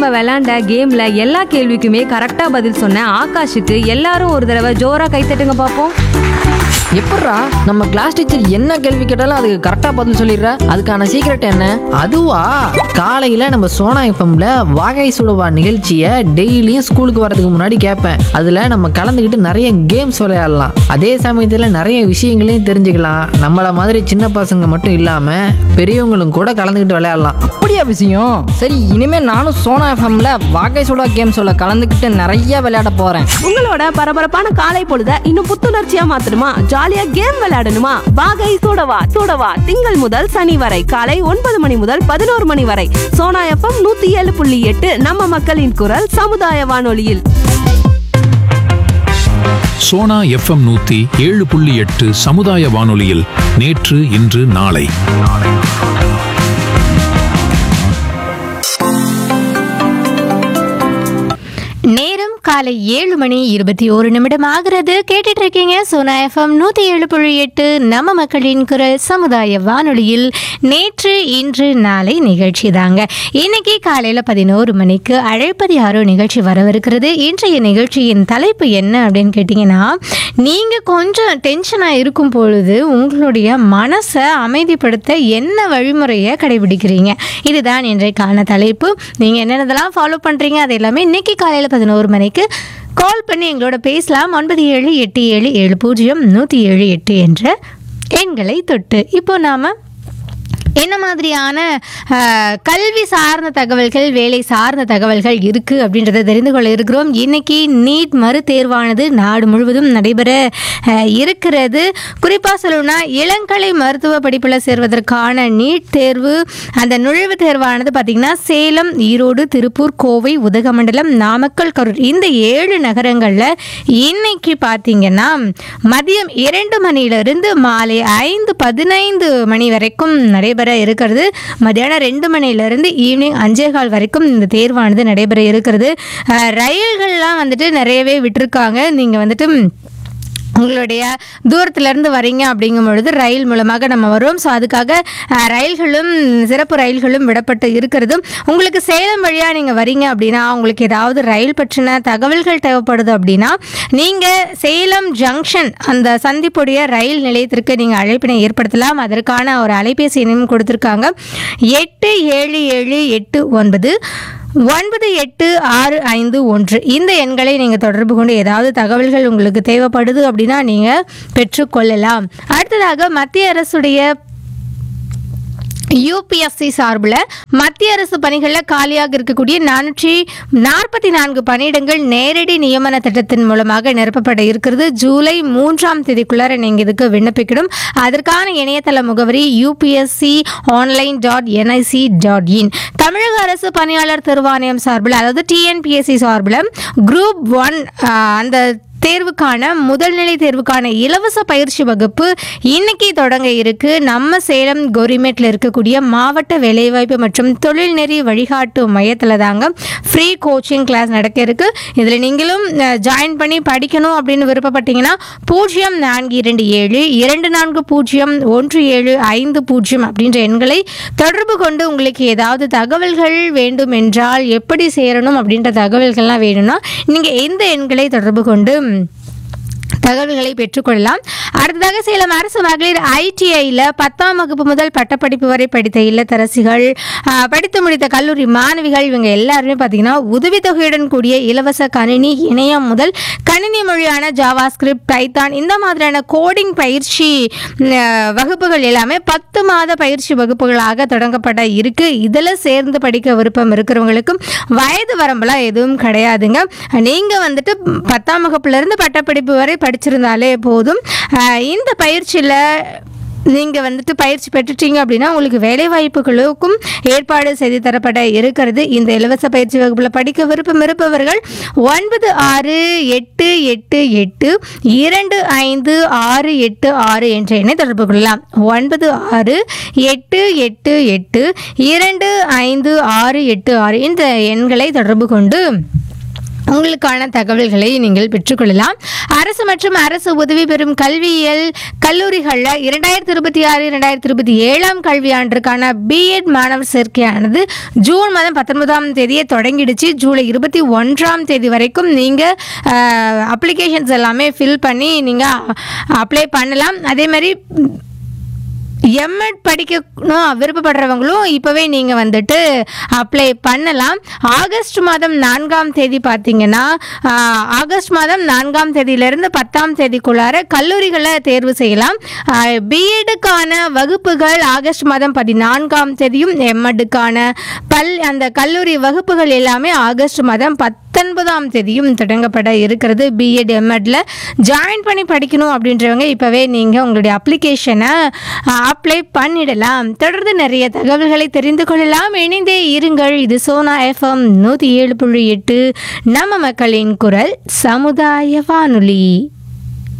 நம்ம விளையாண்ட கேம்ல எல்லா கேள்விக்குமே கரெக்டா பதில் சொன்ன ஆகாஷுக்கு எல்லாரும் ஒரு தடவை ஜோரா கைத்தட்டுங்க பார்ப்போம் எப்பட்றா நம்ம கிளாஸ் டீச்சர் என்ன கேள்வி கேட்டாலும் அதுக்கு கரெக்டாக பதில் சொல்லிடுற அதுக்கான சீக்ரெட் என்ன அதுவா காலையில் நம்ம சோனா எஃப்எம்ல வாகை சுடுவா நிகழ்ச்சியை டெய்லியும் ஸ்கூலுக்கு வரதுக்கு முன்னாடி கேட்பேன் அதில் நம்ம கலந்துக்கிட்டு நிறைய கேம்ஸ் விளையாடலாம் அதே சமயத்தில் நிறைய விஷயங்களையும் தெரிஞ்சுக்கலாம் நம்மளை மாதிரி சின்ன பசங்க மட்டும் இல்லாமல் பெரியவங்களும் கூட கலந்துக்கிட்டு விளையாடலாம் அப்படியா விஷயம் சரி இனிமே நானும் சோனா எஃப்எம்ல வாகை சுடா கேம் சொல்ல கலந்துக்கிட்டு நிறைய விளையாட போறேன் உங்களோட பரபரப்பான காலை பொழுத இன்னும் புத்துணர்ச்சியா மாத்தணுமா ஜாலியா கேம் விளையாடணுமா வாகை சூடவா சூடவா திங்கள் முதல் சனி வரை காலை ஒன்பது மணி முதல் பதினோரு மணி வரை சோனா எஃப்எம் நூத்தி ஏழு புள்ளி எட்டு நம்ம மக்களின் குரல் சமுதாய வானொலியில் சோனா எஃப்எம் நூத்தி ஏழு புள்ளி எட்டு சமுதாய வானொலியில் நேற்று இன்று நாளை நேரம் காலை ஏழு மணி இருபத்தி ஒரு நிமிடம் ஆகிறது கேட்டுட்டு இருக்கீங்க சோனா எஃப்எம் நூற்றி ஏழு புள்ளி எட்டு நம்ம மக்களின் குரல் சமுதாய வானொலியில் நேற்று இன்று நாளை நிகழ்ச்சி தாங்க இன்னைக்கு காலையில் பதினோரு மணிக்கு அழைப்பது யாரோ நிகழ்ச்சி வரவிருக்கிறது இன்றைய நிகழ்ச்சியின் தலைப்பு என்ன அப்படின்னு கேட்டிங்கன்னா நீங்கள் கொஞ்சம் டென்ஷனாக இருக்கும் பொழுது உங்களுடைய மனசை அமைதிப்படுத்த என்ன வழிமுறையை கடைபிடிக்கிறீங்க இதுதான் இன்றைக்கான தலைப்பு நீங்கள் என்னென்னதெல்லாம் ஃபாலோ பண்ணுறீங்க அது எல்லாமே இன்னைக்கு காலையில் பதினோரு மணிக்கு கால் பண்ணி எங்களோட பேசலாம் ஒன்பது ஏழு எட்டு ஏழு ஏழு பூஜ்ஜியம் நூற்றி ஏழு எட்டு என்ற எண்களை தொட்டு இப்போ நாம் என்ன மாதிரியான அஹ், கல்வி சார்ந்த தகவல்கள் வேலை சார்ந்த தகவல்கள் இருக்குது அப்படின்றத தெரிந்து கொள்ள இருக்கிறோம் இன்னைக்கு நீட் மறு தேர்வானது நாடு முழுவதும் நடைபெற அஹ், இருக்கிறது குறிப்பாக சொல்லணும்னா இளங்கலை மருத்துவ படிப்பில் சேர்வதற்கான நீட் தேர்வு அந்த நுழைவுத் தேர்வானது பார்த்திங்கன்னா சேலம் ஈரோடு திருப்பூர் கோவை உதகமண்டலம் நாமக்கல் கரூர் இந்த ஏழு நகரங்களில் இன்னைக்கு பார்த்தீங்கன்னா மதியம் இரண்டு மணியிலிருந்து மாலை ஐந்து பதினைந்து மணி வரைக்கும் நடைபெற இருக்கிறது மதியானம் ரெண்டு மணியிலிருந்து ஈவினிங் அஞ்சே கால் வரைக்கும் இந்த தேர்வானது நடைபெற இருக்கிறது அஹ், ரயில்கள்லாம் வந்துட்டு நிறையவே விட்டிருக்காங்க நீங்கள் வந்துட்டு உங்களுடைய தூரத்துலேருந்து வரீங்க அப்படிங்கும் பொழுது ரயில் மூலமாக நம்ம வருவோம் ஸோ அதுக்காக அஹ், ரயில்களும் சிறப்பு ரயில்களும் விடப்பட்டு இருக்கிறதும் உங்களுக்கு சேலம் வழியாக நீங்கள் வரீங்க அப்படின்னா உங்களுக்கு ஏதாவது ரயில் பற்றின தகவல்கள் தேவைப்படுது அப்படின்னா நீங்கள் சேலம் ஜங்ஷன் அந்த சந்திப்புடைய ரயில் நிலையத்திற்கு நீங்கள் அழைப்பினை ஏற்படுத்தலாம் அதற்கான ஒரு அலைபேசி எண்ணையும் கொடுத்துருக்காங்க எட்டு ஏழு ஏழு எட்டு ஒன்பது ஒன்பது எட்டு ஆறு ஐந்து ஒன்று இந்த எண்களை நீங்கள் தொடர்பு கொண்டு ஏதாவது தகவல்கள் உங்களுக்கு தேவைப்படுது அப்படின்னா நீங்கள் பெற்றுக்கொள்ளலாம் அடுத்ததாக மத்திய அரசுடைய யூபிஎஸ்சி சார்பில் மத்திய அரசு பணிகளில் காலியாக இருக்கக்கூடிய நானூற்றி நாற்பத்தி நான்கு பணியிடங்கள் நேரடி நியமன திட்டத்தின் மூலமாக நிரப்பப்பட இருக்கிறது ஜூலை மூன்றாம் தேதிக்குள்ளார நீங்கள் இதுக்கு விண்ணப்பிக்கணும் அதற்கான இணையதள முகவரி UPSC online dot NIC dot in தமிழக அரசு பணியாளர் தேர்வாணையம் சார்பில் அதாவது டிஎன்பிஎஸ்சி சார்பில் குரூப் ஒன் அந்த தேர்வுக்கான முதல்நிலை தேர்வுக்கான இலவச பயிற்சி வகுப்பு இன்னைக்கு தொடங்க இருக்கு நம்ம சேலம் கோரிமேட்டில் இருக்கக்கூடிய மாவட்ட வேலைவாய்ப்பு மற்றும் தொழில்நெறி வழிகாட்டு மையத்தில் தாங்க ஃப்ரீ கோச்சிங் கிளாஸ் நடக்க இருக்கு இதில் நீங்களும் ஜாயின் பண்ணி படிக்கணும் அப்படின்னு விருப்பப்பட்டீங்கன்னா பூஜ்ஜியம் நான்கு இரண்டு ஏழு இரண்டு நான்கு பூஜ்ஜியம் ஒன்று ஏழு ஐந்து பூஜ்ஜியம் அப்படின்ற எண்களை தொடர்பு கொண்டு உங்களுக்கு ஏதாவது தகவல்கள் வேண்டும் என்றால் எப்படி சேரணும் அப்படின்ற தகவல்கள்லாம் வேணும்னா நீங்கள் எந்த எண்களை தொடர்பு கொண்டு தகவல்களை பெற்றுக்கொள்ளலாம் அடுத்ததாக சேலம் அரசு மகளிர் ஐடிஐயில் பத்தாம் வகுப்பு முதல் பட்டப்படிப்பு வரை படித்த இல்லத்தரசிகள் ஆ, படித்து முடித்த கல்லூரி மாணவிகள் இவங்க எல்லாருமே பார்த்தீங்கன்னா உதவித்தொகையுடன் கூடிய இலவச கணினி இணையம் முதல் கணினி மொழியான ஜாவா ஸ்கிரிப்ட் பைத்தான் இந்த மாதிரியான கோடிங் பயிற்சி ம், ஆ, வகுப்புகள் எல்லாமே பத்து மாத பயிற்சி வகுப்புகளாக தொடங்கப்பட இருக்கு இதில் சேர்ந்து படிக்க விருப்பம் இருக்கிறவங்களுக்கும் வயது வரம்பெல்லாம் எதுவும் கிடையாதுங்க நீங்கள் வந்துட்டு பத்தாம் வகுப்புலேருந்து பட்டப்படிப்பு வரை படிச்சிருந்தாலே போதும் அஹ் இந்த பயிற்சியில் நீங்கள் வந்துட்டு பயிற்சி பெற்றுட்டீங்க அப்படின்னா உங்களுக்கு வேலை வாய்ப்புகளுக்கும் ஏற்பாடு செய்து தரப்பட இருக்கிறது இந்த இலவச பயிற்சி வகுப்பில் படிக்க விருப்பம் இருப்பவர்கள் ஒன்பது ஆறு எட்டு எட்டு எட்டு இரண்டு ஐந்து ஆறு எட்டு ஆறு என்ற எண்ணை தொடர்பு கொள்ளலாம் ஒன்பது ஆறு எட்டு எட்டு எட்டு இரண்டு ஐந்து ஆறு எட்டு ஆறு இந்த எண்களை தொடர்பு கொண்டு உங்களுக்கான தகவல்களை நீங்கள் பெற்றுக்கொள்ளலாம் அரசு மற்றும் அரசு உதவி பெறும் கல்வியியல் கல்லூரிகளில் இரண்டாயிரத்தி இருபத்தி ஆறு இரண்டாயிரத்தி இருபத்தி ஏழாம் கல்வியாண்டிற்கான பிஎட் மாணவர் சேர்க்கையானது ஜூன் மாதம் பத்தொன்பதாம் தேதியே தொடங்கிடுச்சு ஜூலை இருபத்தி ஒன்றாம் தேதி வரைக்கும் நீங்கள் அப்ளிகேஷன்ஸ் எல்லாமே ஃபில் பண்ணி நீங்கள் அப்ளை பண்ணலாம் அதே மாதிரி எம்எட் படிக்கணும் விருப்பப்படுறவங்களும் இப்போவே நீங்கள் வந்துட்டு அப்ளை பண்ணலாம் ஆகஸ்ட் மாதம் நான்காம் தேதி பார்த்தீங்கன்னா ஆஹ், ஆகஸ்ட் மாதம் நான்காம் தேதியிலிருந்து பத்தாம் தேதிக்குள்ளார கல்லூரிகளை தேர்வு செய்யலாம் பிஎடுக்கான வகுப்புகள் ஆகஸ்ட் மாதம் பதினான்காம் தேதியும் எம்எட்டுக்கான பல் அந்த கல்லூரி வகுப்புகள் எல்லாமே ஆகஸ்ட் மாதம் பத்தொன்பதாம் தேதியும் தொடங்கப்பட இருக்கிறது பிஎட் எம்எட்ல ஜாயின் பண்ணி படிக்கணும் அப்படின்றவங்க இப்போவே நீங்கள் உங்களுடைய அப்ளிகேஷனை அப்ளை பண்ணிடலாம் தொடர்ந்து நிறைய தகவல்களை தெரிந்து கொள்ளலாம் இணைந்தே இருங்கள் இது சோனா எஃப்எம் நூற்றி ஏழு புள்ளி எட்டு நம்ம மக்களின் குரல் சமுதாய வானொலி